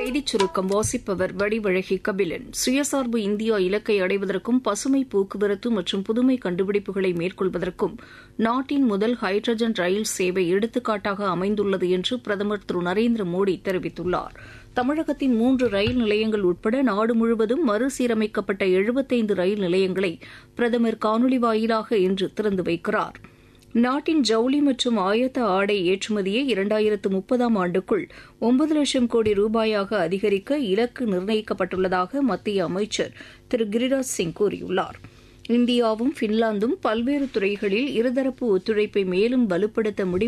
செய்திச் சுருக்கம் வாசிப்பவர் வடிவழகி கபிலன் சுயசார்பு இந்தியா இலக்கை அடைவதற்கும் பசுமை போக்குவரத்து மற்றும் புதுமை கண்டுபிடிப்புகளை மேற்கொள்வதற்கும் நாட்டின் முதல் ஹைட்ரஜன் ரயில் சேவை எடுத்துக்காட்டாக அமைந்துள்ளது என்று பிரதமர் திரு நரேந்திர மோடி தெரிவித்துள்ளார் தமிழகத்தின் மூன்று ரயில் நிலையங்கள் உட்பட நாடு முழுவதும் மறுசீரமைக்கப்பட்ட எழுபத்தைந்து ரயில் நிலையங்களை பிரதமர் காணொலி வாயிலாக இன்று திறந்து வைக்கிறாா் நாட்டின் ஜவுளி மற்றும் ஆயத்த ஆடை ஏற்றுமதியை இரண்டாயிரத்து முப்பதாம் ஆண்டுக்குள் ஒன்பது லட்சம் கோடி ரூபாயாக அதிகரிக்க இலக்கு நிர்ணயிக்கப்பட்டுள்ளதாக மத்திய அமைச்சர் திரு கிரிராஜ் சிங் கூறியுள்ளார் இந்தியாவும் பின்லாந்தும் பல்வேறு துறைகளில் இருதரப்பு ஒத்துழைப்பை மேலும் வலுப்படுத்த முடிவு